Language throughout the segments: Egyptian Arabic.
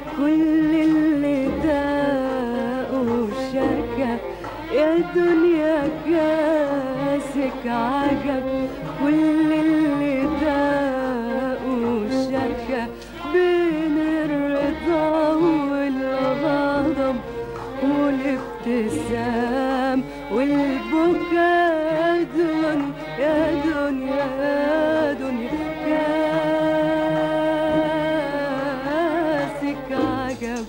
كل اللي داقوا شكا يا دنيا كاسك عجب كل اللي داقوا شكا بين الرضا والغضب والابتسام والبكاء دن يا دنيا يا دنيا كاسك عجب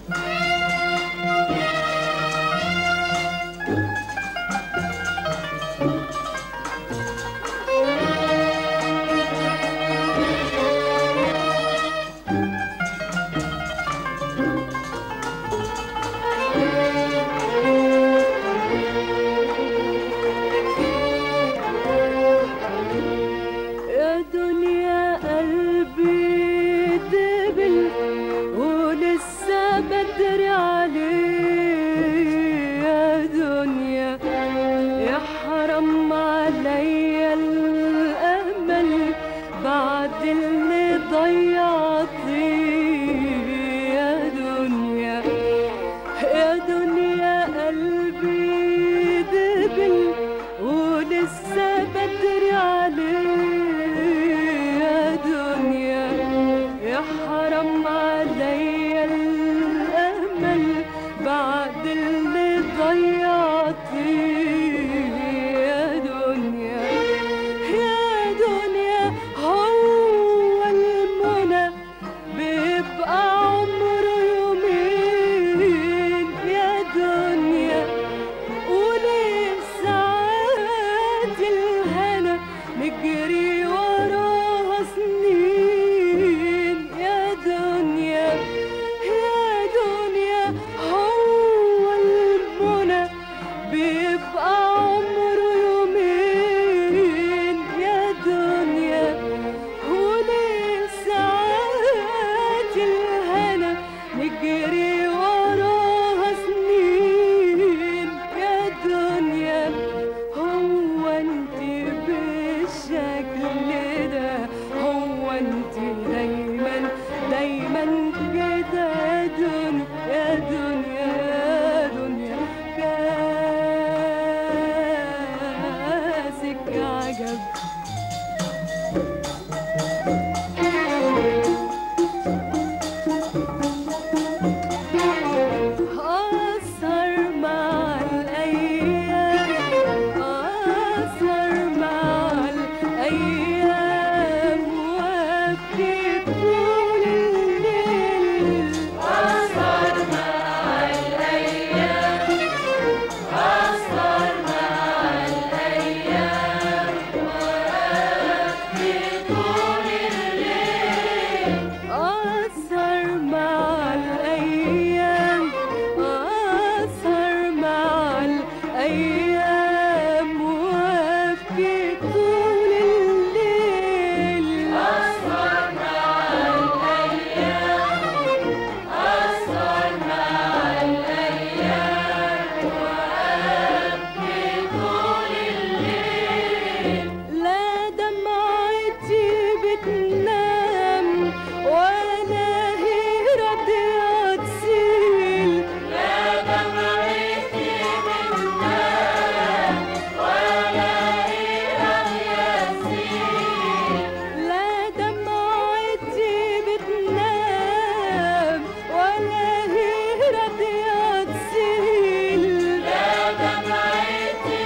يا دنيا قلبي دبل ولسه بدري عليه يا دنيا يا حرام عليا الامل بعد اللي ضيعتيه يا دنيا يا دنيا قلبي دبل ولسه بدري عليه يا دنيا يا حرام عليا الامل بعد اللي ضيعتيه يا دنيا يا دنيا هو المنى بيبقى عمره يومين يا دنيا وليه ساعات الهنا نجري وراها سنين يا دنيا يا دنيا هو المنى بيبقى عمره يومين يا دنيا وليه ساعات الهنا نجري وراها سنين يا دنيا هو انت بالشكل ده هو انت دايما دايما كده يا دنيا يا دنيا يا دنيا كاسك عجب أثر مع الأيام أثر مع الأيام وأبكي طول الليل أثر مع الأيام أثر مع الأيام وأبكي طول الليل أثر مع الأيام أثر مع الأيام وأبكي طول الليل أثر مع الأيام أثر مع الأيام وأبكي طول الليل لا دمعتي بتنام ولا هي راضية تسيل لا دمعتي بتنام ولا هي راضية تسيل لا دمعتي بتنام ولا هي راضية تسيل لا دمعتي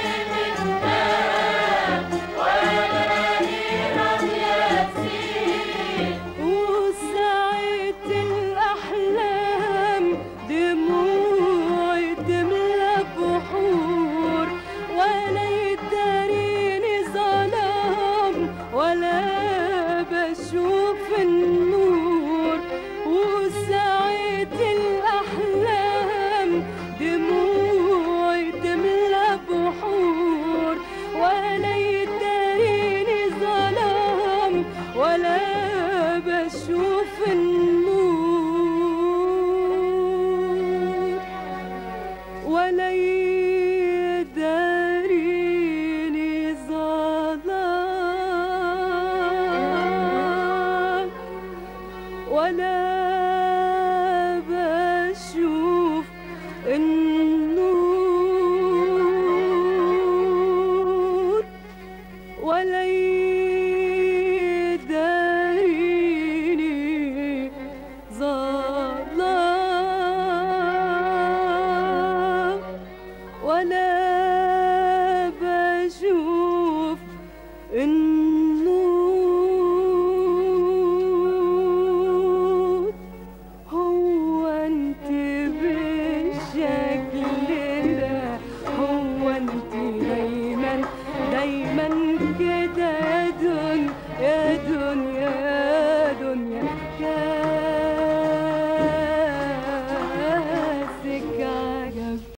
بتنام ولا هي راضية تسيل وساعة الأحلام دموعي تملى بحور ولا يداريني ظلام ولا بشوف النور وساعة الأحلام دموعي تملى بحور ولا يداريني ظلام ولا بشوف النور ولا